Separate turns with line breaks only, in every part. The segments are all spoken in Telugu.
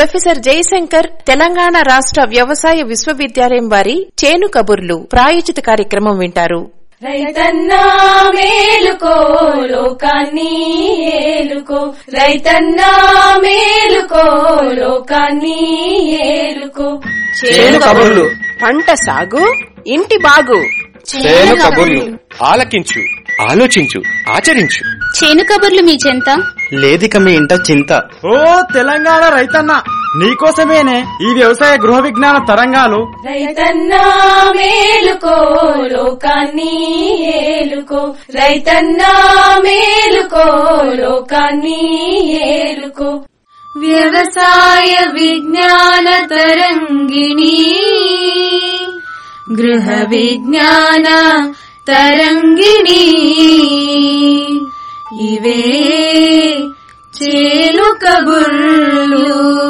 ప్రొఫెసర్ జయశంకర్ తెలంగాణ రాష్ట్ర వ్యవసాయ విశ్వవిద్యాలయం వారి చేను కబుర్లు ప్రాయోజిత కార్యక్రమం వింటారు
రైతన్నా మేలుకో లోకాన్ని ఏలుకో రైతన్నా మేలుకో లోకాన్ని ఏలుకో
చేను కబుర్లు పంట సాగు ఇంటి బాగు
చేను కబుర్లు ఆలకించు ఆలోచించు ఆచరించు
చేను కబుర్లు మీ చెంత
లేదిక మీ ఇంట చింత
ఓ తెలంగాణ రైతన్న నీకోసమేనే ఈ వ్యవసాయ గృహ విజ్ఞాన తరంగాలు
రైతన్నా మేలుకో లోకాన్ని ఏలుకో రైతన్నా మేలుకో లోకాన్ని ఏలుకో వ్యవసాయ విజ్ఞాన తరంగిణి గృహ విజ్ఞాన తరంగిణి ఇవే చేలు కబుర్లు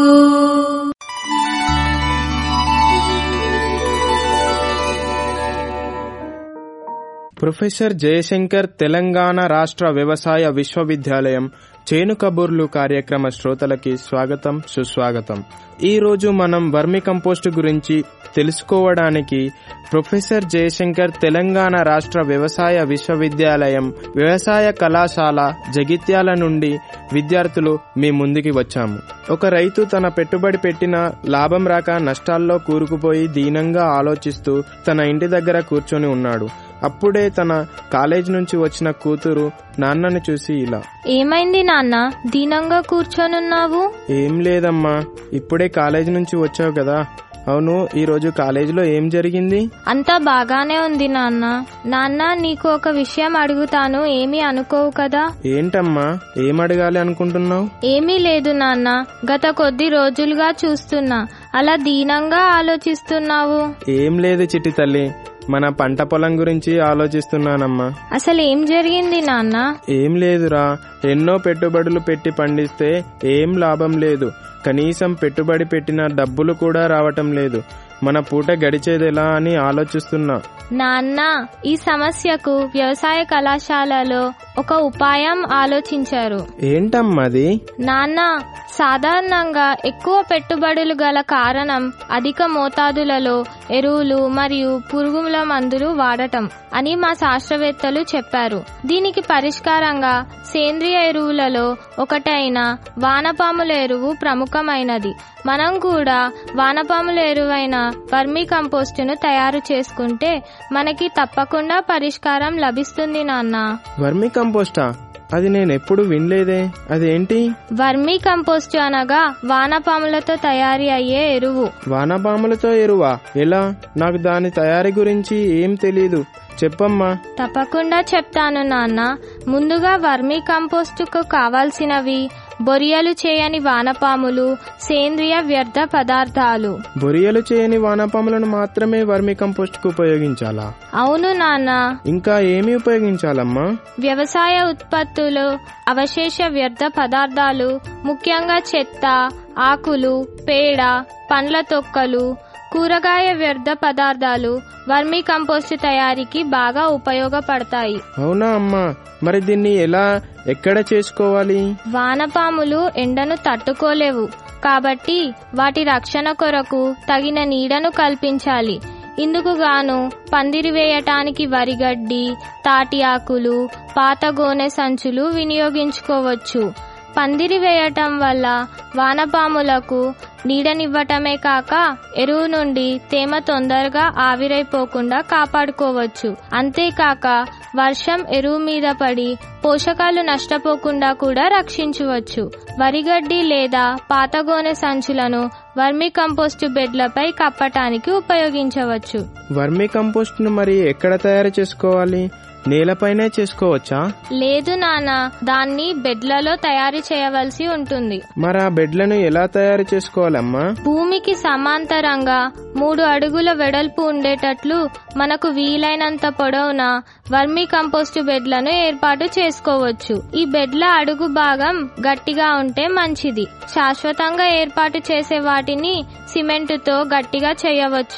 ప్రొఫెసర్ జయశంకర్ తెలంగాణ రాష్ట్ర వ్యవసాయ విశ్వవిద్యాలయం చేను కబుర్లు కార్యక్రమ శ్రోతలకి స్వాగతం సుస్వాగతం ఈ రోజు మనం వర్మి కంపోస్ట్ గురించి తెలుసుకోవడానికి ప్రొఫెసర్ జయశంకర్ తెలంగాణ రాష్ట్ర వ్యవసాయ విశ్వవిద్యాలయం వ్యవసాయ కళాశాల జగిత్యాల నుండి విద్యార్థులు మీ ముందుకి వచ్చాము ఒక రైతు తన పెట్టుబడి పెట్టిన లాభం రాక నష్టాల్లో కూరుకుపోయి దీనంగా ఆలోచిస్తూ తన ఇంటి దగ్గర కూర్చొని ఉన్నాడు అప్పుడే తన కాలేజ్ నుంచి వచ్చిన కూతురు నాన్నను చూసి ఇలా
ఏమైంది నాన్న దీనంగా కూర్చొనున్నావు
ఏం లేదమ్మా ఇప్పుడే కాలేజ్ నుంచి వచ్చావు కదా అవును ఈ రోజు కాలేజీలో ఏం జరిగింది
అంతా బాగానే ఉంది నాన్న నాన్న నీకు ఒక విషయం అడుగుతాను ఏమీ అనుకోవు కదా
ఏంటమ్మా ఏం అడగాలి అనుకుంటున్నావు
ఏమీ లేదు నాన్న గత కొద్ది రోజులుగా చూస్తున్నా అలా దీనంగా ఆలోచిస్తున్నావు
ఏం లేదు చిట్టి తల్లి మన పంట పొలం గురించి ఆలోచిస్తున్నానమ్మా
అసలు ఏం జరిగింది నాన్న
ఏం లేదురా ఎన్నో పెట్టుబడులు పెట్టి పండిస్తే ఏం లాభం లేదు కనీసం పెట్టుబడి పెట్టిన డబ్బులు కూడా రావటం లేదు మన పూట గడిచేదెలా అని ఆలోచిస్తున్నా
నాన్న ఈ సమస్యకు వ్యవసాయ కళాశాలలో ఒక ఉపాయం ఆలోచించారు
ఏంటమ్మది
నాన్న సాధారణంగా ఎక్కువ పెట్టుబడులు గల కారణం అధిక మోతాదులలో ఎరువులు మరియు పురుగుల మందులు వాడటం అని మా శాస్త్రవేత్తలు చెప్పారు దీనికి పరిష్కారంగా సేంద్రియ ఎరువులలో ఒకటైన వానపాముల ఎరువు ప్రముఖమైనది మనం కూడా వానపాముల ఎరువైన వర్మీ కంపోస్టును తయారు చేసుకుంటే మనకి తప్పకుండా పరిష్కారం లభిస్తుంది నాన్న
వర్మి కంపోస్టా అది నేను ఎప్పుడు వినలేదే అదేంటి
వర్మీ కంపోస్ట్ అనగా వానపాములతో తయారీ అయ్యే ఎరువు
వానపాములతో ఎరువా ఎలా నాకు దాని తయారీ గురించి ఏం తెలీదు చెప్పమ్మా
తప్పకుండా చెప్తాను నాన్న ముందుగా వర్మీ కంపోస్టుకు కావాల్సినవి బొరియలు చేయని వానపాములు సేంద్రియ వ్యర్థ పదార్థాలు
బొరియలు చేయని వానపాములను మాత్రమే వర్మి కంపోస్ట్ కు ఉపయోగించాలా
అవును నాన్న
ఇంకా ఏమి ఉపయోగించాలమ్మా
వ్యవసాయ ఉత్పత్తులు అవశేష వ్యర్థ పదార్థాలు ముఖ్యంగా చెత్త ఆకులు పేడ పండ్ల తొక్కలు కూరగాయ వ్యర్థ పదార్థాలు వర్మీ కంపోస్ట్ తయారీకి బాగా ఉపయోగపడతాయి
అవునా అమ్మా మరి దీన్ని ఎలా ఎక్కడ చేసుకోవాలి
వానపాములు ఎండను తట్టుకోలేవు కాబట్టి వాటి రక్షణ కొరకు తగిన నీడను కల్పించాలి ఇందుకు గాను పందిరి వేయటానికి వరిగడ్డి తాటి ఆకులు పాత గోనె సంచులు వినియోగించుకోవచ్చు పందిరి వేయటం వల్ల వానపాములకు నీడనివ్వటమే కాక ఎరువు నుండి తేమ తొందరగా ఆవిరైపోకుండా కాపాడుకోవచ్చు అంతేకాక వర్షం ఎరువు మీద పడి పోషకాలు నష్టపోకుండా కూడా రక్షించవచ్చు వరిగడ్డి లేదా పాతగోనె సంచులను వర్మి కంపోస్టు బెడ్లపై కప్పటానికి ఉపయోగించవచ్చు
వర్మి కంపోస్ట్ ను మరి ఎక్కడ తయారు చేసుకోవాలి నేలపైనే చేసుకోవచ్చా
లేదు నాన్న దాన్ని బెడ్లలో తయారు చేయవలసి ఉంటుంది
మరి ఆ బెడ్లను ఎలా తయారు చేసుకోవాలమ్మా
భూమికి సమాంతరంగా మూడు అడుగుల వెడల్పు ఉండేటట్లు మనకు వీలైనంత పొడవున వర్మీ కంపోస్టు బెడ్లను ఏర్పాటు చేసుకోవచ్చు ఈ బెడ్ల అడుగు భాగం గట్టిగా ఉంటే మంచిది శాశ్వతంగా ఏర్పాటు చేసే వాటిని సిమెంటుతో గట్టిగా చేయవచ్చు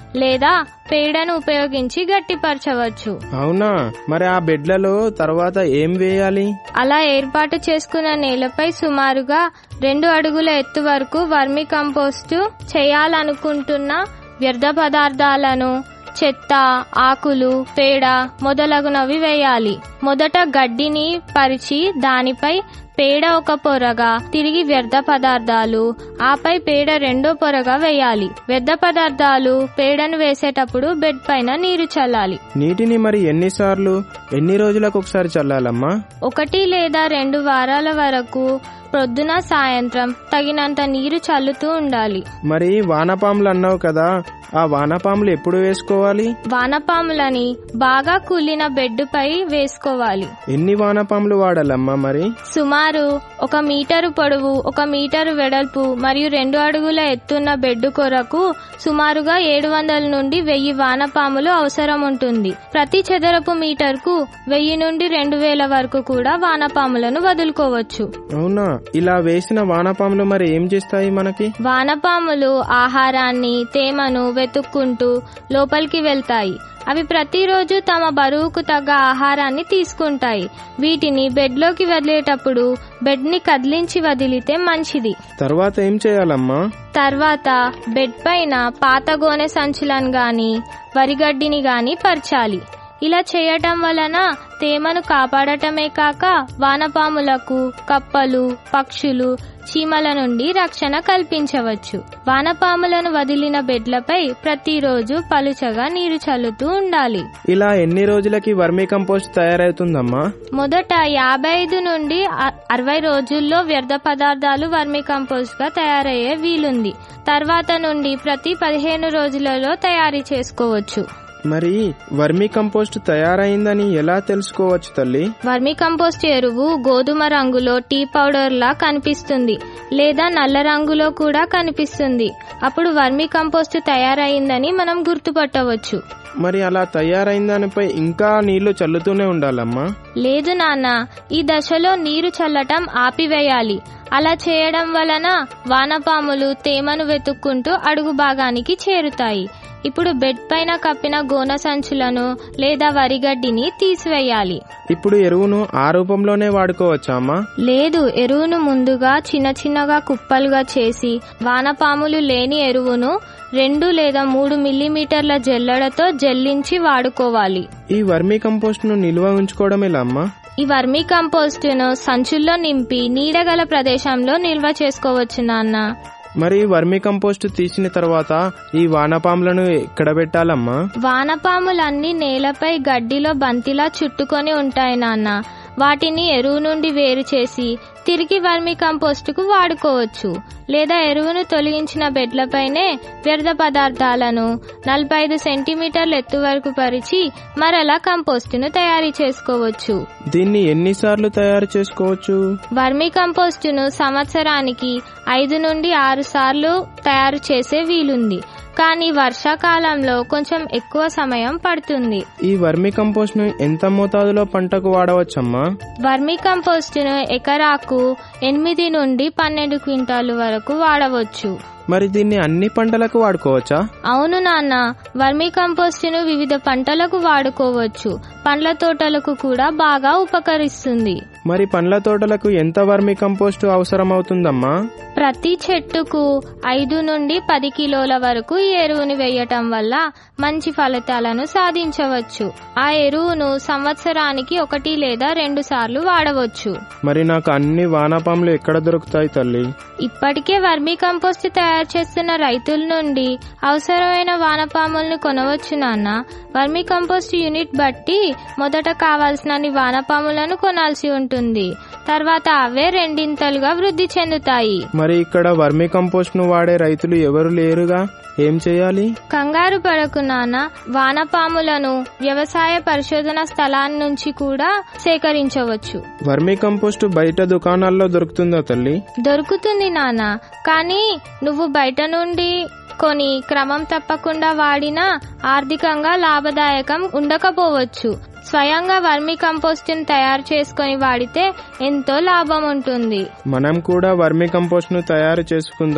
లేదా పేడను ఉపయోగించి గట్టిపరచవచ్చు
అవునా మరి ఆ బెడ్లలో తర్వాత ఏం వేయాలి
అలా ఏర్పాటు చేసుకున్న నేలపై సుమారుగా రెండు అడుగుల ఎత్తు వరకు వర్మి కంపోస్టు చేయాలనుకుంటున్న వ్యర్థ పదార్థాలను చెత్త ఆకులు పేడ మొదలగునవి వేయాలి మొదట గడ్డిని పరిచి దానిపై పేడ ఒక పొరగా తిరిగి వ్యర్థ పదార్థాలు ఆపై పేడ రెండో పొరగా వేయాలి వ్యర్థ పదార్థాలు పేడను వేసేటప్పుడు బెడ్ పైన నీరు చల్లాలి
నీటిని మరి ఎన్నిసార్లు ఎన్ని రోజులకు ఒకసారి చల్లాలమ్మా
ఒకటి లేదా రెండు వారాల వరకు ప్రొద్దున సాయంత్రం తగినంత నీరు చల్లుతూ ఉండాలి
మరి వానపాములు అన్నావు కదా ఆ వానపాములు ఎప్పుడు వేసుకోవాలి
వానపాములని బాగా కూలిన బెడ్డుపై వేసుకోవాలి
ఎన్ని వానపాములు వాడాలమ్మా మరి
సుమారు ఒక మీటరు పొడవు ఒక మీటరు వెడల్పు మరియు రెండు అడుగుల ఎత్తున్న బెడ్డు కొరకు సుమారుగా ఏడు వందల నుండి వెయ్యి వానపాములు అవసరం ఉంటుంది ప్రతి చదరపు మీటర్కు వెయ్యి నుండి రెండు వేల వరకు కూడా వానపాములను వదులుకోవచ్చు
అవునా ఇలా వేసిన వానపాములు మరి ఏం చేస్తాయి మనకి
వానపాములు ఆహారాన్ని తేమను వెతుక్కుంటూ లోపలికి వెళ్తాయి అవి ప్రతిరోజు తమ బరువుకు తగ్గ ఆహారాన్ని తీసుకుంటాయి వీటిని బెడ్లోకి వదిలేటప్పుడు బెడ్ని కదిలించి వదిలితే మంచిది
తర్వాత ఏం చేయాలమ్మా
తర్వాత బెడ్ పైన పాత గోనె సంచులను గాని వరిగడ్డిని గాని పరచాలి ఇలా చేయటం వలన తేమను కాపాడటమే కాక వానపాములకు కప్పలు పక్షులు చీమల నుండి రక్షణ కల్పించవచ్చు వానపాములను వదిలిన బెడ్లపై ప్రతిరోజు పలుచగా నీరు చల్లుతూ ఉండాలి
ఇలా ఎన్ని రోజులకి వర్మీ కంపోస్ట్ తయారవుతుందమ్మా
మొదట యాభై ఐదు నుండి అ- అరవై రోజుల్లో వ్యర్థ పదార్థాలు వర్మి కంపోస్ట్ గా తయారయ్యే వీలుంది తర్వాత నుండి ప్రతి పదిహేను రోజులలో తయారీ చేసుకోవచ్చు
మరి వర్మీ కంపోస్ట్ తయారైందని ఎలా తెలుసుకోవచ్చు తల్లి
వర్మి కంపోస్ట్ ఎరువు గోధుమ రంగులో టీ పౌడర్ లా కనిపిస్తుంది లేదా నల్ల రంగులో కూడా కనిపిస్తుంది అప్పుడు వర్మి కంపోస్ట్ తయారైందని మనం గుర్తుపట్టవచ్చు
మరి అలా తయారైన దానిపై ఇంకా నీళ్లు చల్లుతూనే ఉండాలమ్మా
లేదు నాన్న ఈ దశలో నీరు చల్లటం ఆపివేయాలి అలా చేయడం వలన వానపాములు తేమను వెతుక్కుంటూ అడుగు భాగానికి చేరుతాయి ఇప్పుడు బెడ్ పైన కప్పిన గోన సంచులను లేదా వరిగడ్డిని తీసివేయాలి
ఇప్పుడు ఎరువును ఆ రూపంలోనే వాడుకోవచ్చా అమ్మా
లేదు ఎరువును ముందుగా చిన్న చిన్నగా కుప్పలుగా చేసి వానపాములు లేని ఎరువును రెండు లేదా మూడు మిల్లీమీటర్ల జల్లెడతో జల్లించి వాడుకోవాలి
ఈ వర్మీ కంపోస్ట్ ను నిల్వ ఉంచుకోవడం ఎలా అమ్మా
ఈ వర్మీ కంపోస్టును సంచుల్లో నింపి నీడగల ప్రదేశంలో నిల్వ చేసుకోవచ్చు నాన్న
మరి వర్మీ కంపోస్ట్ తీసిన తర్వాత ఈ వానపాములను ఎక్కడ పెట్టాలమ్మా
వానపాములన్నీ నేలపై గడ్డిలో బంతిలా చుట్టుకొని ఉంటాయి నాన్న వాటిని ఎరువు నుండి వేరు చేసి తిరిగి వర్మి కంపోస్టుకు వాడుకోవచ్చు లేదా ఎరువును తొలగించిన బెడ్లపైనే వ్యర్థ పదార్థాలను నలభై ఐదు సెంటీమీటర్ల ఎత్తు వరకు పరిచి మరలా కంపోస్టును తయారు చేసుకోవచ్చు
దీన్ని ఎన్నిసార్లు తయారు చేసుకోవచ్చు
వర్మి కంపోస్టును సంవత్సరానికి ఐదు నుండి ఆరు సార్లు తయారు చేసే వీలుంది కానీ వర్షాకాలంలో కొంచెం ఎక్కువ సమయం పడుతుంది
ఈ వర్మీ కంపోస్ట్ ను ఎంత మోతాదులో పంటకు వాడవచ్చమ్మా
వర్మి కంపోస్టును ఎకరాకు ఎనిమిది నుండి పన్నెండు క్వింటాలు వరకు వాడవచ్చు
మరి దీన్ని అన్ని పంటలకు వాడుకోవచ్చా
అవును నాన్న వర్మి కంపోస్టును వివిధ పంటలకు వాడుకోవచ్చు పండ్ల తోటలకు కూడా బాగా ఉపకరిస్తుంది
మరి పండ్ల తోటలకు ఎంత వర్మీ కంపోస్ట్ అవసరం అవుతుందమ్మా
ప్రతి చెట్టుకు ఐదు నుండి పది కిలోల వరకు ఈ ఎరువుని వేయటం వల్ల మంచి ఫలితాలను సాధించవచ్చు ఆ ఎరువును సంవత్సరానికి ఒకటి లేదా రెండు సార్లు వాడవచ్చు
మరి నాకు అన్ని వానపాములు ఎక్కడ దొరుకుతాయి తల్లి
ఇప్పటికే వర్మీ కంపోస్ట్ తయారు చేస్తున్న రైతుల నుండి అవసరమైన వానపాములను కొనవచ్చు నాన్న వర్మీ కంపోస్ట్ యూనిట్ బట్టి మొదట కావాల్సినన్ని వానపాములను కొనాల్సి ఉంటుంది తర్వాత అవే రెండింతలుగా వృద్ధి చెందుతాయి
మరి ఇక్కడ వర్మీ కంపోస్ట్ ను వాడే రైతులు ఎవరు లేరుగా ఏం చేయాలి
కంగారు పడకు నాన్న వానపాములను వ్యవసాయ పరిశోధన స్థలాన్ని నుంచి కూడా సేకరించవచ్చు
వర్మీ కంపోస్ట్ బయట దుకాణాల్లో దొరుకుతుందా తల్లి
దొరుకుతుంది నాన్న కానీ నువ్వు బయట నుండి కొని క్రమం తప్పకుండా వాడినా ఆర్థికంగా లాభదాయకం ఉండకపోవచ్చు స్వయంగా వర్మి కంపోస్ట్ని తయారు చేసుకొని వాడితే ఎంతో లాభం ఉంటుంది
మనం కూడా వర్మీ కంపోస్ట్ ను తయారు చేసుకుందాం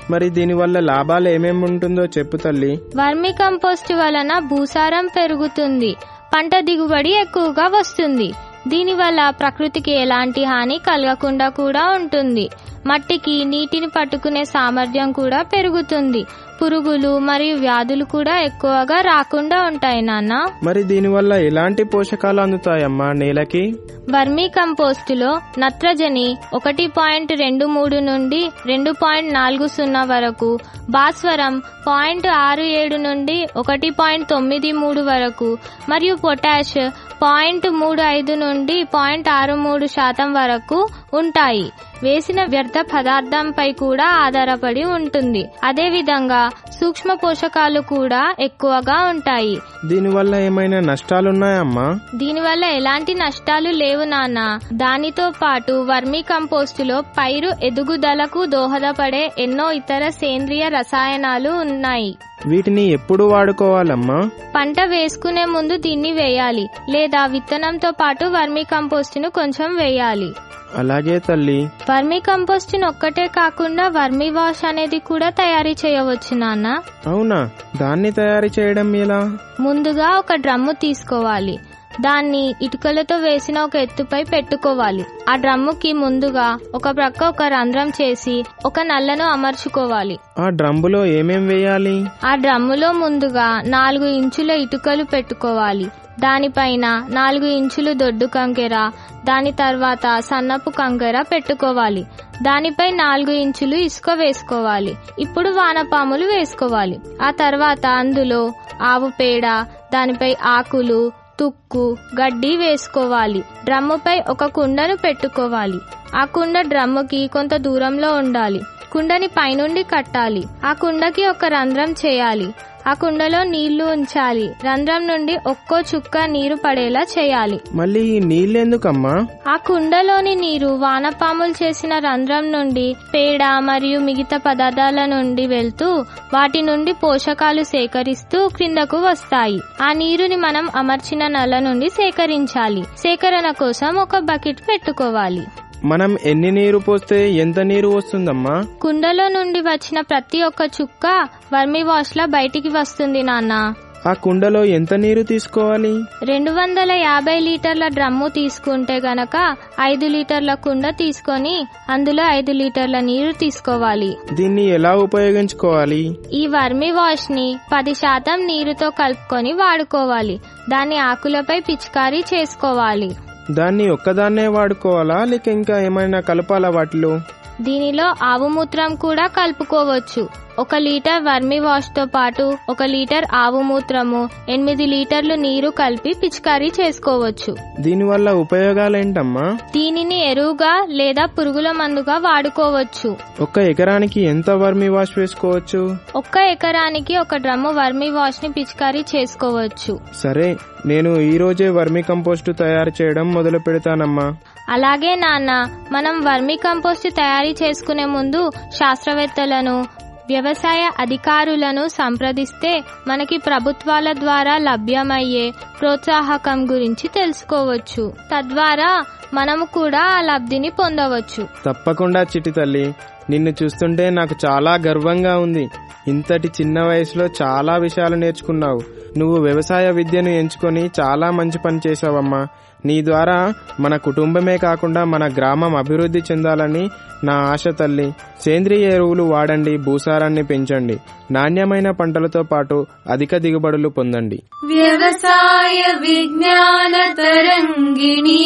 మరి దీనివల్ల లాభాలు ఏమేమి ఉంటుందో చెప్పు తల్లి
వర్మి కంపోస్ట్ వలన భూసారం పెరుగుతుంది పంట దిగుబడి ఎక్కువగా వస్తుంది దీనివల్ల ప్రకృతికి ఎలాంటి హాని కలగకుండా కూడా ఉంటుంది మట్టికి నీటిని పట్టుకునే సామర్థ్యం కూడా పెరుగుతుంది పురుగులు మరియు వ్యాధులు కూడా ఎక్కువగా రాకుండా ఉంటాయి నాన్న
మరి దీనివల్ల ఎలాంటి పోషకాలు అందుతాయమ్మా నేలకి
వర్మీ కంపోస్టులో నత్రజని ఒకటి పాయింట్ రెండు మూడు నుండి రెండు పాయింట్ నాలుగు సున్నా వరకు భాస్వరం పాయింట్ ఆరు ఏడు నుండి ఒకటి పాయింట్ తొమ్మిది మూడు వరకు మరియు పొటాష్ పాయింట్ మూడు ఐదు నుండి పాయింట్ ఆరు మూడు శాతం వరకు ఉంటాయి వేసిన వ్యర్థ పదార్థంపై కూడా ఆధారపడి ఉంటుంది అదేవిధంగా సూక్ష్మ పోషకాలు కూడా ఎక్కువగా ఉంటాయి
దీనివల్ల ఏమైనా నష్టాలున్నాయమ్మా
దీనివల్ల ఎలాంటి నష్టాలు లేవు నాన్న దానితో పాటు వర్మీ కంపోస్టులో పైరు ఎదుగుదలకు దోహదపడే ఎన్నో ఇతర సేంద్రియ రసాయనాలు ఉన్నాయి
వీటిని ఎప్పుడు వాడుకోవాలమ్మా
పంట వేసుకునే ముందు దీన్ని వేయాలి లేదా విత్తనంతో పాటు వర్మీ కంపోస్టును కొంచెం వేయాలి
అలాగే తల్లి
వర్మీ కంపోస్టును ఒక్కటే కాకుండా వర్మీ వాష్ అనేది కూడా తయారీ చేయవచ్చు నాన్న
అవునా దాన్ని తయారు చేయడం ఎలా
ముందుగా ఒక డ్రమ్ము తీసుకోవాలి దాన్ని ఇటుకలతో వేసిన ఒక ఎత్తుపై పెట్టుకోవాలి ఆ డ్రమ్ముకి ముందుగా ఒక ప్రక్క ఒక రంధ్రం చేసి ఒక నల్లను అమర్చుకోవాలి
ఆ డ్రమ్ములో ఏమేం వేయాలి
ఆ డ్రమ్ములో ముందుగా నాలుగు ఇంచుల ఇటుకలు పెట్టుకోవాలి దానిపైన నాలుగు ఇంచులు దొడ్డు కంకెర దాని తర్వాత సన్నపు కంకెర పెట్టుకోవాలి దానిపై నాలుగు ఇంచులు ఇసుక వేసుకోవాలి ఇప్పుడు వానపాములు వేసుకోవాలి ఆ తర్వాత అందులో ఆవు పేడ దానిపై ఆకులు తుక్కు గడ్డి వేసుకోవాలి డ్రమ్ముపై ఒక కుండను పెట్టుకోవాలి ఆ కుండ డ్రమ్ముకి కొంత దూరంలో ఉండాలి కుండని పైనుండి కట్టాలి ఆ కుండకి ఒక రంధ్రం చేయాలి ఆ కుండలో నీళ్లు ఉంచాలి రంధ్రం నుండి ఒక్కో చుక్క నీరు పడేలా చేయాలి
మళ్ళీ ఈ నీళ్ళెందుకమ్మా
ఆ కుండలోని నీరు వానపాములు చేసిన రంధ్రం నుండి పేడ మరియు మిగతా పదార్థాల నుండి వెళ్తూ వాటి నుండి పోషకాలు సేకరిస్తూ క్రిందకు వస్తాయి ఆ నీరుని మనం అమర్చిన నల్ల నుండి సేకరించాలి సేకరణ కోసం ఒక బకెట్ పెట్టుకోవాలి
మనం ఎన్ని నీరు పోస్తే ఎంత నీరు వస్తుందమ్మా
కుండలో నుండి వచ్చిన ప్రతి ఒక్క చుక్క వర్మి వాష్ లా బయటికి వస్తుంది నాన్న
ఆ కుండలో ఎంత నీరు తీసుకోవాలి
రెండు వందల యాభై లీటర్ల డ్రమ్ము తీసుకుంటే గనక ఐదు లీటర్ల కుండ తీసుకొని అందులో ఐదు లీటర్ల నీరు తీసుకోవాలి
దీన్ని ఎలా ఉపయోగించుకోవాలి
ఈ వర్మి వాష్ ని పది శాతం నీరుతో కలుపుకొని వాడుకోవాలి దాన్ని ఆకులపై పిచికారీ చేసుకోవాలి
దాన్ని ఒక్కదాన్నే వాడుకోవాలా లేక ఇంకా ఏమైనా కలపాలా వాటిలో
దీనిలో ఆవు మూత్రం కూడా కలుపుకోవచ్చు ఒక లీటర్ వర్మి వాష్ తో పాటు ఒక లీటర్ ఆవు మూత్రము ఎనిమిది లీటర్లు నీరు కలిపి పిచికారీ చేసుకోవచ్చు
దీనివల్ల ఉపయోగాలేంటమ్మా
దీనిని ఎరువుగా లేదా పురుగుల మందుగా వాడుకోవచ్చు
ఒక్క ఎకరానికి ఎంత వర్మి వాష్ వేసుకోవచ్చు
ఒక్క ఎకరానికి ఒక డ్రమ్ము వర్మి వాష్ ని పిచికారీ చేసుకోవచ్చు
సరే నేను ఈ రోజే వర్మి కంపోస్టు తయారు చేయడం మొదలు పెడతానమ్మా
అలాగే నాన్న మనం వర్మి కంపోస్ట్ తయారీ చేసుకునే ముందు శాస్త్రవేత్తలను వ్యవసాయ అధికారులను సంప్రదిస్తే మనకి ప్రభుత్వాల ద్వారా లభ్యమయ్యే ప్రోత్సాహకం గురించి తెలుసుకోవచ్చు తద్వారా మనము కూడా ఆ లబ్ధిని పొందవచ్చు
తప్పకుండా చిటి తల్లి నిన్ను చూస్తుంటే నాకు చాలా గర్వంగా ఉంది ఇంతటి చిన్న వయసులో చాలా విషయాలు నేర్చుకున్నావు నువ్వు వ్యవసాయ విద్యను ఎంచుకొని చాలా మంచి పని చేశావమ్మా నీ ద్వారా మన కుటుంబమే కాకుండా మన గ్రామం అభివృద్ధి చెందాలని నా ఆశ తల్లి సేంద్రియ ఎరువులు వాడండి భూసారాన్ని పెంచండి నాణ్యమైన పంటలతో పాటు అధిక దిగుబడులు పొందండి
వ్యవసాయ విజ్ఞాన తరంగిణి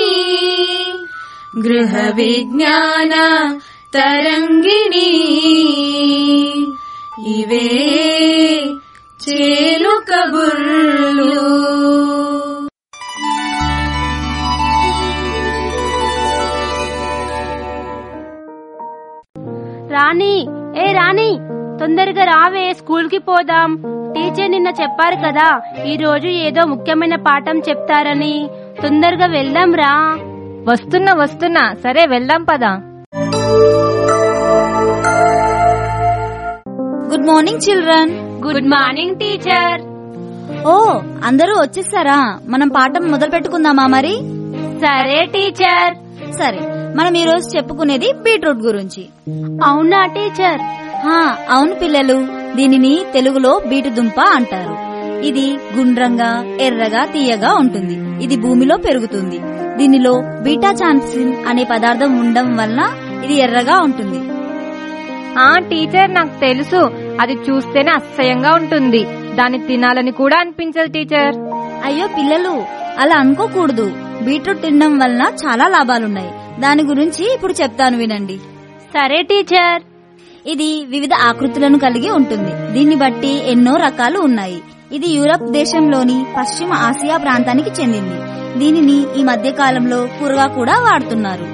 గృహ విజ్ఞాన తరంగిణి ఇవే చేలు కబుర్లు
రాణి ఏ రాణి తొందరగా రావే స్కూల్ కి పోదాం టీచర్ నిన్న చెప్పారు కదా ఈ రోజు ఏదో ముఖ్యమైన పాఠం చెప్తారని తొందరగా వెళ్దాం రా
వస్తున్నా వస్తున్నా సరే వెళ్దాం పదా
good morning children
good morning teacher
ఓ అందరూ వచ్చేసారా మనం పాఠం మొదలు పెట్టుకుందామా మరి
సరే టీచర్
సరే మనం ఈ రోజు చెప్పుకునేది బీట్రూట్ గురించి
అవునా టీచర్
హా అవును పిల్లలు దీనిని తెలుగులో బీటు దుంప అంటారు ఇది గుండ్రంగా ఎర్రగా తీయగా ఉంటుంది ఇది భూమిలో పెరుగుతుంది దీనిలో బీటా చాన్సిన్ అనే పదార్థం ఉండడం వల్ల ఇది ఎర్రగా ఉంటుంది
ఆ టీచర్ నాకు తెలుసు అది చూస్తేనే అసహ్యంగా ఉంటుంది దాన్ని తినాలని కూడా అనిపించదు టీచర్
అయ్యో పిల్లలు అలా అనుకోకూడదు బీట్రూట్ తినడం వలన చాలా లాభాలున్నాయి దాని గురించి ఇప్పుడు చెప్తాను వినండి
సరే టీచర్
ఇది వివిధ ఆకృతులను కలిగి ఉంటుంది దీన్ని బట్టి ఎన్నో రకాలు ఉన్నాయి ఇది యూరప్ దేశంలోని పశ్చిమ ఆసియా ప్రాంతానికి చెందింది దీనిని ఈ మధ్య కాలంలో కూరగా కూడా వాడుతున్నారు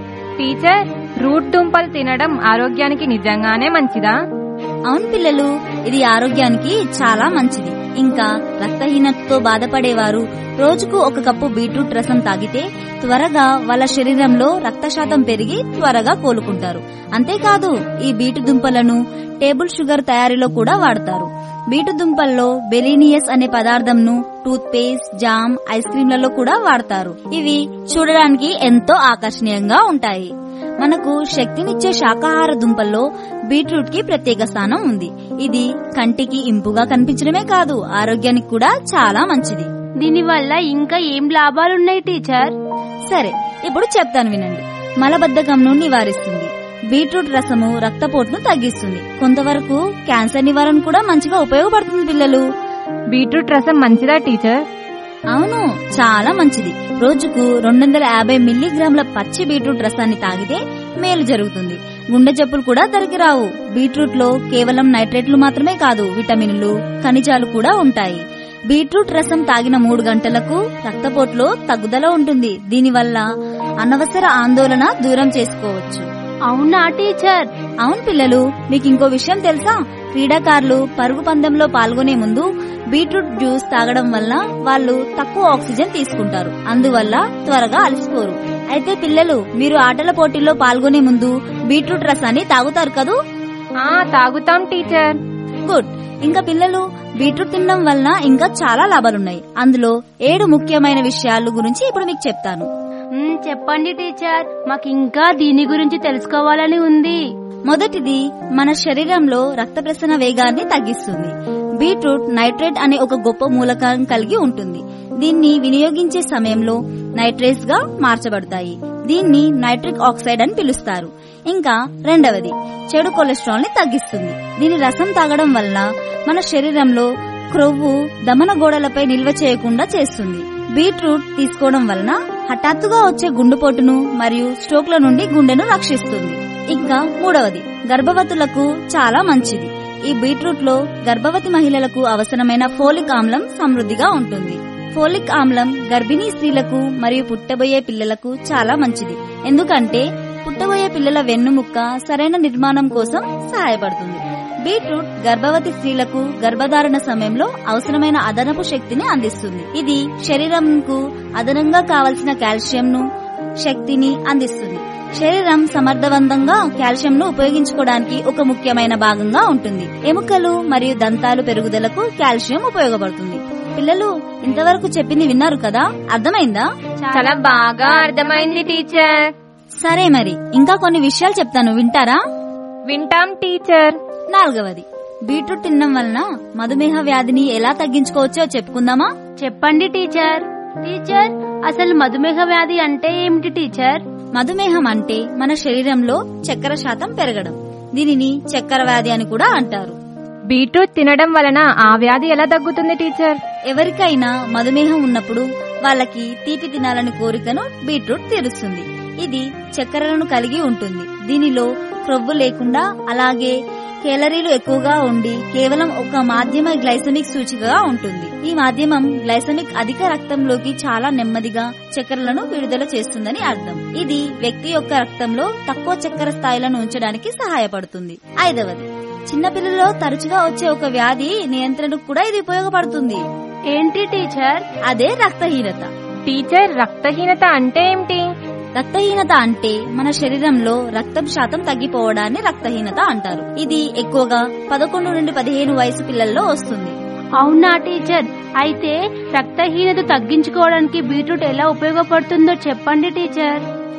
టీచర్ రూట్ దుంపలు తినడం ఆరోగ్యానికి నిజంగానే మంచిదా
అవును పిల్లలు ఇది ఆరోగ్యానికి చాలా మంచిది ఇంకా రక్తహీనతతో బాధపడేవారు రోజుకు ఒక కప్పు బీట్రూట్ రసం తాగితే త్వరగా వాళ్ళ శరీరంలో రక్త శాతం పెరిగి త్వరగా కోలుకుంటారు అంతేకాదు ఈ బీటు దుంపలను టేబుల్ షుగర్ తయారీలో కూడా వాడతారు బీటు దుంపల్లో బెలీనియస్ అనే పదార్థంను టూత్ పేస్ట్ జామ్ ఐస్ క్రీంలలో కూడా వాడతారు ఇవి చూడడానికి ఎంతో ఆకర్షణీయంగా ఉంటాయి మనకు శక్తినిచ్చే శాకాహార దుంపల్లో బీట్రూట్ కి ప్రత్యేక స్థానం ఉంది ఇది కంటికి ఇంపుగా కనిపించడమే కాదు ఆరోగ్యానికి కూడా చాలా మంచిది
దీనివల్ల ఇంకా ఏం లాభాలున్నాయి టీచర్
సరే ఇప్పుడు చెప్తాను వినండి మలబద్ధకంను నివారిస్తుంది బీట్రూట్ రసము రక్తపోటును తగ్గిస్తుంది కొంతవరకు క్యాన్సర్ నివారణ కూడా మంచిగా ఉపయోగపడుతుంది పిల్లలు
బీట్రూట్ రసం మంచిదా టీచర్
అవును చాలా మంచిది రోజుకు రెండు వందల యాభై మిల్లీగ్రాముల పచ్చి బీట్రూట్ రసాన్ని తాగితే మేలు జరుగుతుంది గుండె జబ్బులు కూడా తరిగి రావు బీట్రూట్ లో కేవలం నైట్రేట్లు మాత్రమే కాదు విటమిన్లు ఖనిజాలు కూడా ఉంటాయి బీట్రూట్ రసం తాగిన మూడు గంటలకు రక్తపోటులో తగ్గుదల ఉంటుంది దీనివల్ల అనవసర ఆందోళన దూరం చేసుకోవచ్చు
అవునా టీచర్
అవును పిల్లలు మీకు ఇంకో విషయం తెలుసా క్రీడాకారులు పరుగు పందెంలో పాల్గొనే ముందు బీట్రూట్ జ్యూస్ తాగడం వల్ల వాళ్ళు తక్కువ ఆక్సిజన్ తీసుకుంటారు అందువల్ల త్వరగా అలసిపోరు అయితే పిల్లలు మీరు ఆటల పోటీల్లో పాల్గొనే ముందు బీట్రూట్ రసాన్ని తాగుతారు కదూ
ఆ తాగుతాం టీచర్
గుడ్ ఇంకా పిల్లలు బీట్రూట్ తినడం వలన ఇంకా చాలా లాభాలున్నాయి అందులో ఏడు ముఖ్యమైన విషయాలు గురించి ఇప్పుడు మీకు చెప్తాను
మ్మ్, చెప్పండి టీచర్ మాకు ఇంకా దీని గురించి తెలుసుకోవాలని ఉంది
మొదటిది మన శరీరంలో రక్త ప్రసరణ వేగాన్ని తగ్గిస్తుంది బీట్రూట్ నైట్రేట్ అనే ఒక గొప్ప మూలకం కలిగి ఉంటుంది దీన్ని వినియోగించే సమయంలో నైట్రేట్స్ గా మార్చబడతాయి దీన్ని నైట్రిక్ ఆక్సైడ్ అని పిలుస్తారు ఇంకా రెండవది చెడు కొలెస్ట్రాల్ ని తగ్గిస్తుంది దీని రసం తాగడం వల్ల మన శరీరంలో క్రొవ్వు దమన గోడలపై నిల్వ చేయకుండా చేస్తుంది బీట్రూట్ తీసుకోవడం వలన హఠాత్తుగా వచ్చే గుండెపోటును మరియు స్ట్రోక్ల నుండి గుండెను రక్షిస్తుంది ఇంకా మూడవది గర్భవతులకు చాలా మంచిది ఈ బీట్రూట్ లో గర్భవతి మహిళలకు అవసరమైన ఫోలిక్ ఆమ్లం సమృద్ధిగా ఉంటుంది ఫోలిక్ ఆమ్లం గర్భిణీ స్త్రీలకు మరియు పుట్టబోయే పిల్లలకు చాలా మంచిది ఎందుకంటే పుట్టబోయే పిల్లల వెన్నుముక్క సరైన నిర్మాణం కోసం సహాయపడుతుంది బీట్రూట్ గర్భవతి స్త్రీలకు గర్భధారణ సమయంలో అవసరమైన అదనపు శక్తిని అందిస్తుంది ఇది శరీరంకు అదనంగా కావలసిన కాల్షియంను శక్తిని అందిస్తుంది శరీరం సమర్థవంతంగా కాల్షియంను ఉపయోగించుకోవడానికి ఒక ముఖ్యమైన భాగంగా ఉంటుంది ఎముకలు మరియు దంతాలు పెరుగుదలకు కాల్షియం ఉపయోగపడుతుంది పిల్లలు ఇంతవరకు చెప్పింది విన్నారు కదా అర్థమైందా
చాలా బాగా అర్థమైంది టీచర్
సరే మరి ఇంకా కొన్ని విషయాలు చెప్తాను వింటారా
వింటాం టీచర్
నాలుగవది బీట్రూట్ తినడం వలన మధుమేహ వ్యాధిని ఎలా తగ్గించుకోవచ్చో చెప్పుకుందామా
చెప్పండి టీచర్ టీచర్ అసలు మధుమేహ వ్యాధి అంటే ఏమిటి టీచర్
మధుమేహం అంటే మన శరీరంలో చక్కెర శాతం పెరగడం దీనిని చక్కెర వ్యాధి అని కూడా అంటారు
బీట్రూట్ తినడం వలన ఆ వ్యాధి ఎలా తగ్గుతుంది టీచర్
ఎవరికైనా మధుమేహం ఉన్నప్పుడు వాళ్ళకి తీపి తినాలని కోరికను బీట్రూట్ తీరుస్తుంది ఇది చక్కెరలను కలిగి ఉంటుంది దీనిలో క్రొవ్వు లేకుండా అలాగే కేలరీలు ఎక్కువగా ఉండి కేవలం ఒక మాధ్యమ గ్లైసమిక్ సూచికగా ఉంటుంది ఈ మాధ్యమం గ్లైసమిక్ అధిక రక్తంలోకి చాలా నెమ్మదిగా చక్కెరలను విడుదల చేస్తుందని అర్థం ఇది వ్యక్తి యొక్క రక్తంలో తక్కువ చక్కెర స్థాయిలను ఉంచడానికి సహాయపడుతుంది ఐదవది చిన్నపిల్లల్లో తరచుగా వచ్చే ఒక వ్యాధి నియంత్రణకు కూడా ఇది ఉపయోగపడుతుంది
ఏంటి టీచర్
అదే రక్తహీనత
టీచర్ రక్తహీనత అంటే ఏమిటి
రక్తహీనత అంటే మన శరీరంలో రక్తం శాతం తగ్గిపోవడాన్ని రక్తహీనత అంటారు ఇది ఎక్కువగా పదకొండు నుండి పదిహేను వయసు పిల్లల్లో వస్తుంది
అవునా టీచర్ అయితే రక్తహీనత తగ్గించుకోవడానికి బీట్రూట్ ఎలా ఉపయోగపడుతుందో చెప్పండి టీచర్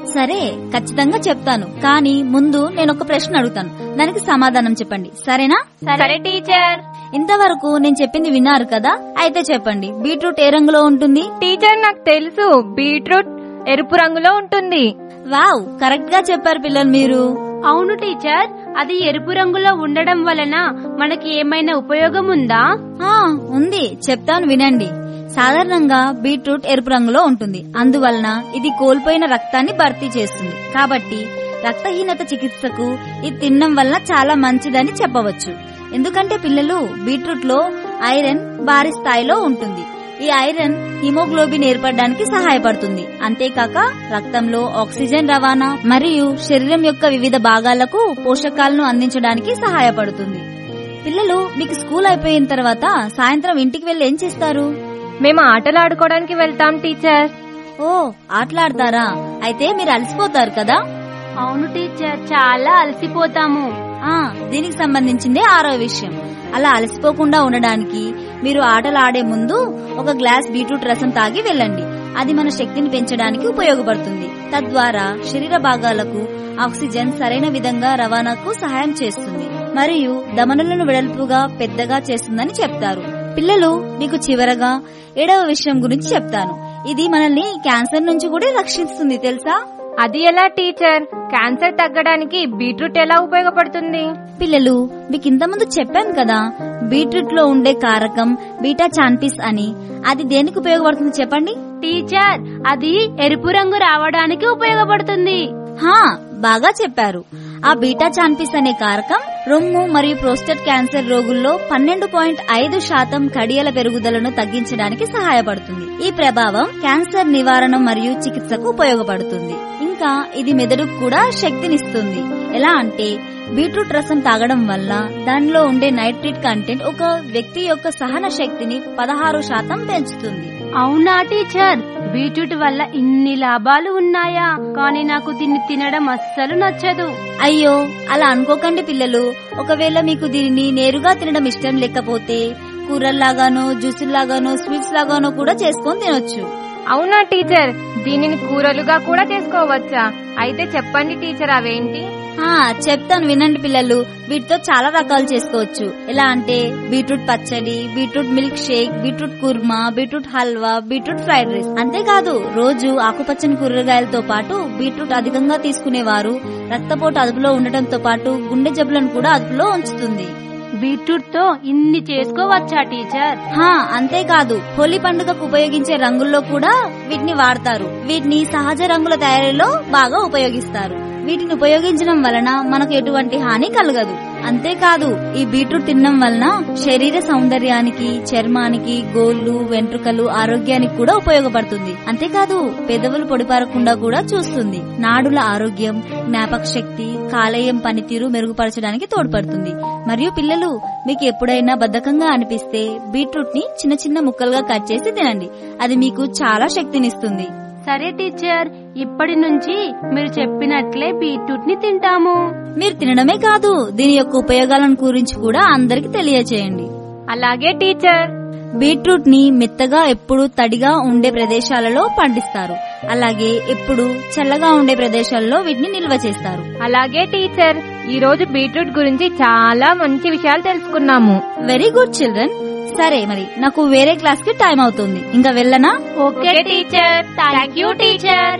సరే ఖచ్చితంగా చెప్తాను కానీ ముందు నేను ఒక ప్రశ్న అడుగుతాను దానికి సమాధానం చెప్పండి సరేనా
సరే టీచర్
ఇంతవరకు నేను చెప్పింది విన్నారు కదా అయితే చెప్పండి బీట్రూట్ ఏ రంగులో ఉంటుంది
టీచర్ నాకు తెలుసు బీట్రూట్ ఎరుపు రంగులో ఉంటుంది
వావ్ కరెక్ట్ గా చెప్పారు పిల్లలు మీరు
అవును టీచర్ అది ఎరుపు రంగులో ఉండడం వలన మనకి ఏమైనా ఉపయోగం ఉందా
ఆ ఉంది చెప్తాను వినండి సాధారణంగా బీట్రూట్ ఎరుపు రంగులో ఉంటుంది అందువలన ఇది కోల్పోయిన రక్తాన్ని భర్తీ చేస్తుంది కాబట్టి రక్తహీనత చికిత్సకు ఇది తినడం వలన చాలా మంచిదని చెప్పవచ్చు ఎందుకంటే పిల్లలు బీట్రూట్ లో ఐరన్ భారీ స్థాయిలో ఉంటుంది ఈ ఐరన్ హిమోగ్లోబిన్ ఏర్పడడానికి సహాయపడుతుంది అంతేకాక రక్తంలో ఆక్సిజన్ రవాణా మరియు శరీరం యొక్క వివిధ భాగాలకు పోషకాలను అందించడానికి సహాయపడుతుంది పిల్లలు మీకు స్కూల్ అయిపోయిన తర్వాత సాయంత్రం ఇంటికి వెళ్ళి ఏం చేస్తారు
మేము ఆటలు ఆడుకోవడానికి వెళ్తాం టీచర్
ఓ ఆటలాడతారా అయితే మీరు అలసిపోతారు కదా
అవును టీచర్ చాలా అలసిపోతాము
ఆ దీనికి సంబంధించిందే ఆరో విషయం అలా అలసిపోకుండా ఉండడానికి మీరు ఆటలు ఆడే ముందు ఒక గ్లాస్ బీట్రూట్ రసం తాగి వెళ్ళండి అది మన శక్తిని పెంచడానికి ఉపయోగపడుతుంది తద్వారా శరీర భాగాలకు ఆక్సిజన్ సరైన విధంగా రవాణాకు సహాయం చేస్తుంది మరియు దమనులను వెడల్పుగా పెద్దగా చేస్తుందని చెప్తారు పిల్లలు మీకు చివరగా ఏడవ విషయం గురించి చెప్తాను ఇది మనల్ని క్యాన్సర్ నుంచి కూడా రక్షిస్తుంది తెలుసా
అది ఎలా టీచర్ క్యాన్సర్ తగ్గడానికి బీట్రూట్ ఎలా ఉపయోగపడుతుంది
పిల్లలు మీకు ఇంతకుముందు చెప్పాను కదా బీట్రూట్ లో ఉండే కారకం బీటా చాన్పిస్ అని అది దేనికి ఉపయోగపడుతుంది చెప్పండి
టీచర్ అది ఎరుపు రంగు రావడానికి ఉపయోగపడుతుంది
హా బాగా చెప్పారు ఆ బీటా చాన్పిస్ అనే కారకం రొమ్ము మరియు ప్రోస్టేట్ క్యాన్సర్ రోగుల్లో పన్నెండు పాయింట్ ఐదు శాతం కడియల పెరుగుదలను తగ్గించడానికి సహాయపడుతుంది ఈ ప్రభావం క్యాన్సర్ నివారణ మరియు చికిత్సకు ఉపయోగపడుతుంది ఇంకా ఇది మెదడుకు కూడా శక్తినిస్తుంది ఎలా అంటే బీట్రూట్ రసం తాగడం వల్ల దానిలో ఉండే నైట్రిట్ కంటెంట్ ఒక వ్యక్తి యొక్క సహన శక్తిని పదహారు శాతం పెంచుతుంది
అవునా టీచర్ బీట్రూట్ వల్ల ఇన్ని లాభాలు ఉన్నాయా కానీ నాకు దీన్ని తినడం అస్సలు నచ్చదు
అయ్యో అలా అనుకోకండి పిల్లలు ఒకవేళ మీకు దీనిని నేరుగా తినడం ఇష్టం లేకపోతే కూరల్లాగానో జ్యూసుల్లాగానో స్వీట్స్ లాగానో కూడా చేసుకొని తినొచ్చు
అవునా టీచర్ దీనిని కూరలుగా కూడా చేసుకోవచ్చా అయితే చెప్పండి టీచర్ అవేంటి
ఆ చెప్తాను వినండి పిల్లలు వీటితో చాలా రకాలు చేసుకోవచ్చు ఎలా అంటే బీట్రూట్ పచ్చడి beetroot milkshake beetroot korma beetroot halwa beetroot fried rice అంతేకాదు రోజు ఆకుపచ్చని కూరగాయలతో పాటు బీట్రూట్ అధికంగా తీసుకునేవారు రక్తపోటు అదుపులో ఉండటంతో పాటు గుండె జబ్బులను కూడా అదుపులో ఉంచుతుంది
బీట్రూట్ తో ఇన్ని చేసుకోవచ్చా టీచర్
హా అంతేకాదు హోలీ పండుగకు ఉపయోగించే రంగుల్లో కూడా వీటిని వాడతారు వీటిని సహజ రంగుల తయారీలో బాగా ఉపయోగిస్తారు వీటిని ఉపయోగించడం వలన మనకు ఎటువంటి హాని కలగదు అంతేకాదు ఈ బీట్రూట్ తినడం వలన శరీర సౌందర్యానికి చర్మానికి గోళ్లు వెంట్రుకలు ఆరోగ్యానికి కూడా ఉపయోగపడుతుంది అంతేకాదు పెదవులు పొడిపారకుండా కూడా చూస్తుంది నాడుల ఆరోగ్యం జ్ఞాపక శక్తి కాలేయం పనితీరు మెరుగుపరచడానికి తోడ్పడుతుంది మరియు పిల్లలు మీకు ఎప్పుడైనా బద్ధకంగా అనిపిస్తే బీట్రూట్ ని చిన్న చిన్న ముక్కలుగా కట్ చేసి తినండి అది మీకు చాలా శక్తినిస్తుంది
సరే టీచర్ ఇప్పటి నుంచి మీరు చెప్పినట్లే బీట్రూట్ ని తింటాము
మీరు తినడమే కాదు దీని యొక్క ఉపయోగాలను గురించి కూడా అందరికి తెలియచేయండి
అలాగే టీచర్
బీట్రూట్ ని మెత్తగా ఎప్పుడు తడిగా ఉండే ప్రదేశాలలో పండిస్తారు అలాగే ఎప్పుడు చల్లగా ఉండే ప్రదేశాల్లో వీటిని నిల్వ చేస్తారు
అలాగే టీచర్ ఈ రోజు బీట్రూట్ గురించి చాలా మంచి విషయాలు తెలుసుకున్నాము
వెరీ గుడ్ చిల్డ్రన్ సరే మరి నాకు వేరే క్లాస్ కి టైం అవుతుంది ఇంకా వెళ్ళనా
okay teacher thank you teacher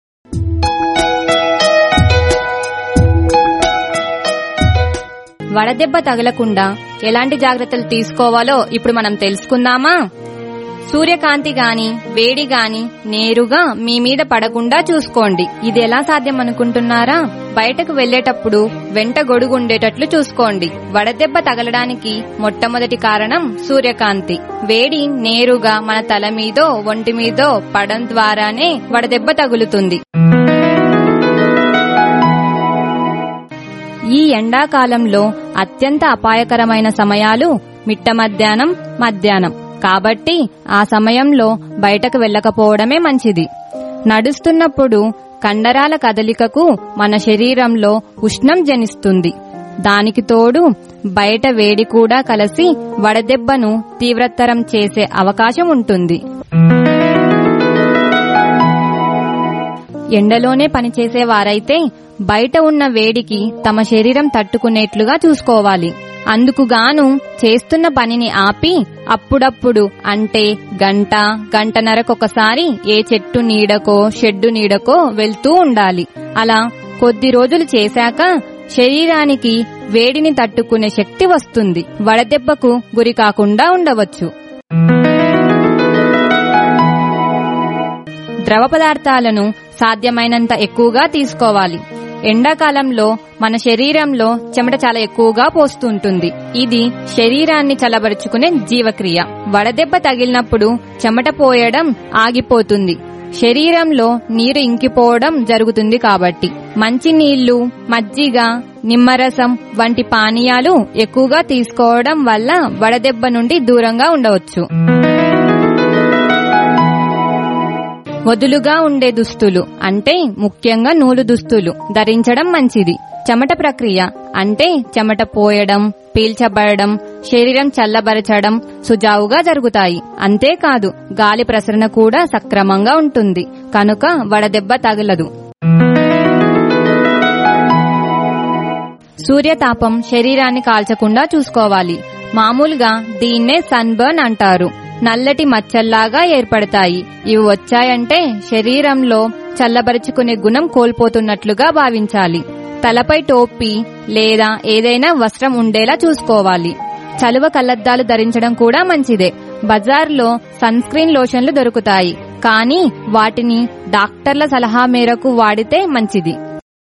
వడదెబ్బ తగలకుండా ఎలాంటి జాగ్రత్తలు తీసుకోవాలో ఇప్పుడు మనం తెలుసుకుందామా సూర్యకాంతి గాని వేడి గాని నేరుగా మీ మీద పడకుండా చూసుకోండి ఇది ఎలా సాధ్యం అనుకుంటున్నారా బయటకు వెళ్లేటప్పుడు వెంట గొడుగు ఉండేటట్లు చూసుకోండి వడదెబ్బ తగలడానికి మొట్టమొదటి కారణం సూర్యకాంతి వేడి నేరుగా మన తల మీదో ఒంటి మీదో పడం ద్వారానే వడదెబ్బ తగులుతుంది ఈ ఎండాకాలంలో అత్యంత అపాయకరమైన సమయాలు మిట్ట మధ్యాహ్నం మధ్యాహ్నం కాబట్టి ఆ సమయంలో బయటకు వెళ్ళకపోవడమే మంచిది నడుస్తున్నప్పుడు కండరాల కదలికకు మన శరీరంలో ఉష్ణం జనిస్తుంది దానికి తోడు బయట వేడి కూడా కలిసి వడదెబ్బను తీవ్రతరం చేసే అవకాశం ఉంటుంది ఎండలోనే పనిచేసే వారైతే బయట ఉన్న వేడికి తమ శరీరం తట్టుకునేట్లుగా చూసుకోవాలి అందుకుగాను చేస్తున్న పనిని ఆపి అప్పుడప్పుడు అంటే గంట గంటన్నరకొకసారి ఏ చెట్టు నీడకో షెడ్డు నీడకో వెళ్తూ ఉండాలి అలా కొద్ది రోజులు చేశాక శరీరానికి వేడిని తట్టుకునే శక్తి వస్తుంది వడదెబ్బకు గురి కాకుండా ఉండవచ్చు ద్రవ పదార్థాలను సాధ్యమైనంత ఎక్కువగా తీసుకోవాలి ఎండాకాలంలో మన శరీరంలో చెమట చాలా ఎక్కువగా పోస్తుంటుంది ఇది శరీరాన్ని చల్లబరుచుకునే జీవక్రియ వడదెబ్బ తగిలినప్పుడు చెమట పోయడం ఆగిపోతుంది శరీరంలో నీరు ఇంకిపోవడం జరుగుతుంది కాబట్టి మంచి నీళ్లు మజ్జిగ నిమ్మరసం వంటి పానీయాలు ఎక్కువగా తీసుకోవడం వల్ల వడదెబ్బ నుండి దూరంగా ఉండవచ్చు వదులుగా ఉండే దుస్తులు అంటే ముఖ్యంగా నూలు దుస్తులు ధరించడం మంచిది చెమట ప్రక్రియ అంటే చెమట పోయడం పీల్చబడడం శరీరం చల్లబరచడం సుజావుగా జరుగుతాయి అంతేకాదు గాలి ప్రసరణ కూడా సక్రమంగా ఉంటుంది కనుక వడదెబ్బ తగలదు సూర్యతాపం శరీరాన్ని కాల్చకుండా చూసుకోవాలి మామూలుగా దీన్నే సన్బర్న్ అంటారు నల్లటి మచ్చల్లాగా ఏర్పడతాయి ఇవి వచ్చాయంటే శరీరంలో చల్లబరుచుకునే గుణం కోల్పోతున్నట్లుగా భావించాలి తలపై టోపీ లేదా ఏదైనా వస్త్రం ఉండేలా చూసుకోవాలి చలువ కళ్లద్దాలు ధరించడం కూడా మంచిదే బజార్లో సన్ స్క్రీన్ లోషన్లు దొరుకుతాయి కానీ వాటిని డాక్టర్ల సలహా మేరకు వాడితే మంచిది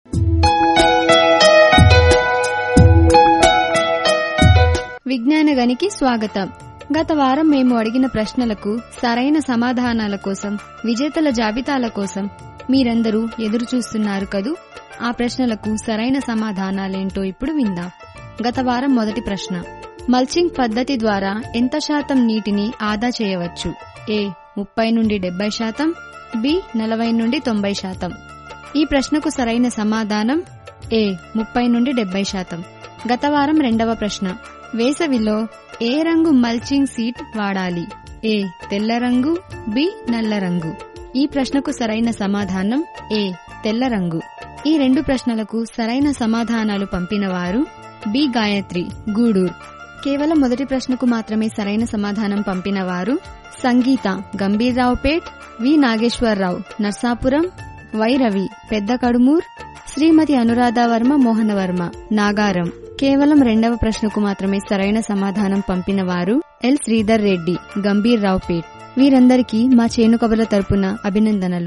విజ్ఞాన గనికి స్వాగతం గత వారం మేము అడిగిన ప్రశ్నలకు సరైన సమాధానాల కోసం విజేతల జాబితాల కోసం మీరందరూ ఎదురు చూస్తున్నారు కదూ ఆ ప్రశ్నలకు సరైన సమాధానాలేంటో ఇప్పుడు విందాం గత వారం మొదటి ప్రశ్న మల్చింగ్ పద్ధతి ద్వారా ఎంత శాతం నీటిని ఆదా చేయవచ్చు ఏ ముప్పై నుండి డెబ్బై శాతం బి నలభై నుండి తొంభై శాతం ఈ ప్రశ్నకు సరైన సమాధానం ఏ ముప్పై నుండి డెబ్బై శాతం గత వారం రెండవ ప్రశ్న వేసవిలో ఏ రంగు మల్చింగ్ సీట్ వాడాలి ఏ తెల్ల రంగు బి నల్ల రంగు ఈ ప్రశ్నకు సరైన సమాధానం ఏ తెల్ల రంగు ఈ రెండు ప్రశ్నలకు సరైన సమాధానాలు పంపిన వారు బి గాయత్రి గూడూర్ కేవలం మొదటి ప్రశ్నకు మాత్రమే సరైన సమాధానం పంపిన వారు సంగీత గంభీర్రావుపేట్ వి నాగేశ్వరరావు నర్సాపురం వై రవి పెద్ద కడుమూర్ శ్రీమతి అనురాధ వర్మ మోహనవర్మ నాగారం కేవలం రెండవ ప్రశ్నకు మాత్రమే సరైన సమాధానం పంపిన వారు ఎల్ శ్రీధర్ రెడ్డి గంభీర్ రావుపేట్ వీరందరికీ మా చేను కబుర్ల తరపున అభినందనలు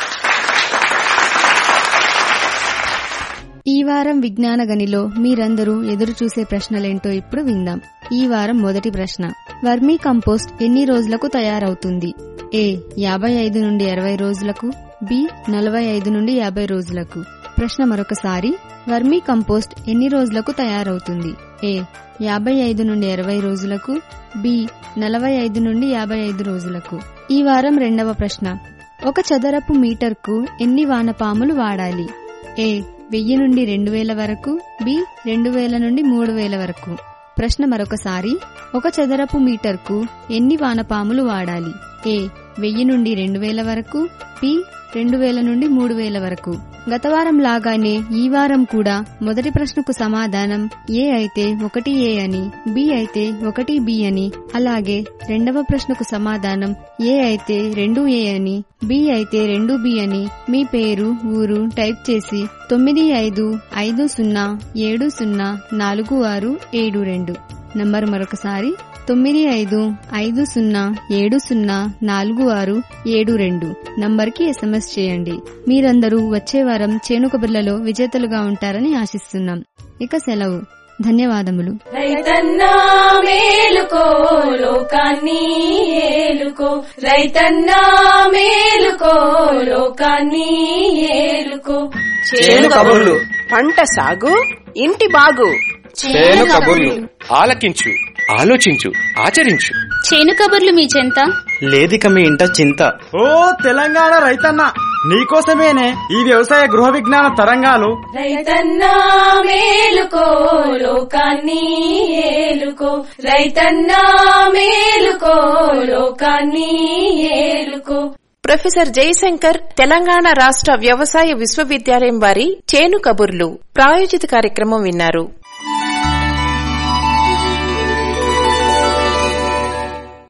ఈ వారం విజ్ఞాన గనిలో మీరందరూ ఎదురు చూసే ప్రశ్నలేంటో ఇప్పుడు విందాం ఈ వారం మొదటి ప్రశ్న వర్మీ కంపోస్ట్ ఎన్ని రోజులకు తయారవుతుంది ఏ యాభై ఐదు నుండి అరవై రోజులకు బి నలభై ఐదు నుండి యాభై రోజులకు ప్రశ్న మరొకసారి వర్మీ కంపోస్ట్ ఎన్ని రోజులకు తయారవుతుంది ఏ యాభై ఐదు నుండి అరవై రోజులకు బి నలభై ఐదు నుండి యాభై ఐదు రోజులకు ఈ వారం రెండవ ప్రశ్న ఒక చదరపు మీటర్కు ఎన్ని వానపాములు వాడాలి ఏ వెయ్యి నుండి రెండు వేల వరకు బి రెండు వేల నుండి మూడు వేల వరకు ప్రశ్న మరొకసారి ఒక చదరపు మీటర్కు ఎన్ని వానపాములు వాడాలి ఏ వెయ్యి నుండి రెండు వేల వరకు బి రెండు వేల నుండి మూడు వేల వరకు గత వారం లాగానే ఈ వారం కూడా మొదటి ప్రశ్నకు సమాధానం ఏ అయితే ఒకటి ఏ అని బి అయితే ఒకటి బి అని అలాగే రెండవ ప్రశ్నకు సమాధానం ఏ అయితే రెండు ఏ అని బి అయితే రెండు బి అని మీ పేరు ఊరు టైప్ చేసి తొమ్మిది ఐదు ఐదు సున్నా ఏడు సున్నా నాలుగు ఆరు ఏడు రెండు నంబర్ మరొకసారి తొమ్మిది ఐదు ఐదు సున్నా ఏడు సున్నా నాలుగు ఆరు ఏడు రెండు నంబర్కి ఎస్ఎంఎస్ చేయండి మీరందరూ వచ్చే వారం చేను కబుర్లలో విజేతలుగా ఉంటారని ఆశిస్తున్నాం ఇక సెలవు ధన్యవాదములు
రైతన్నా మేలుకో లోకాన్ని ఏలుకో రైతన్నా మేలుకో లోకాన్ని ఏలుకో
చేను కబుర్లు పంట సాగు ఇంటి బాగు
చేను కబుర్లు ఆలకించు ఆలోచించు ఆచరించు
చేను కబుర్లు మీ చెంత
లేదిక మీ ఇంట చింత
ఓ తెలంగాణ రైతన్న నీకోసమేనే ఈ వ్యవసాయ గృహ విజ్ఞాన తరంగాలు
రైతన్నా మేలుకో లోకాన్ని ఏలుకో రైతన్నా మేలుకో లోకాన్ని ఏలుకో
ప్రొఫెసర్ జయశంకర్ తెలంగాణ రాష్ట్ర వ్యవసాయ విశ్వవిద్యాలయం వారి చేను కబుర్లు ప్రాయోజిత కార్యక్రమం విన్నారు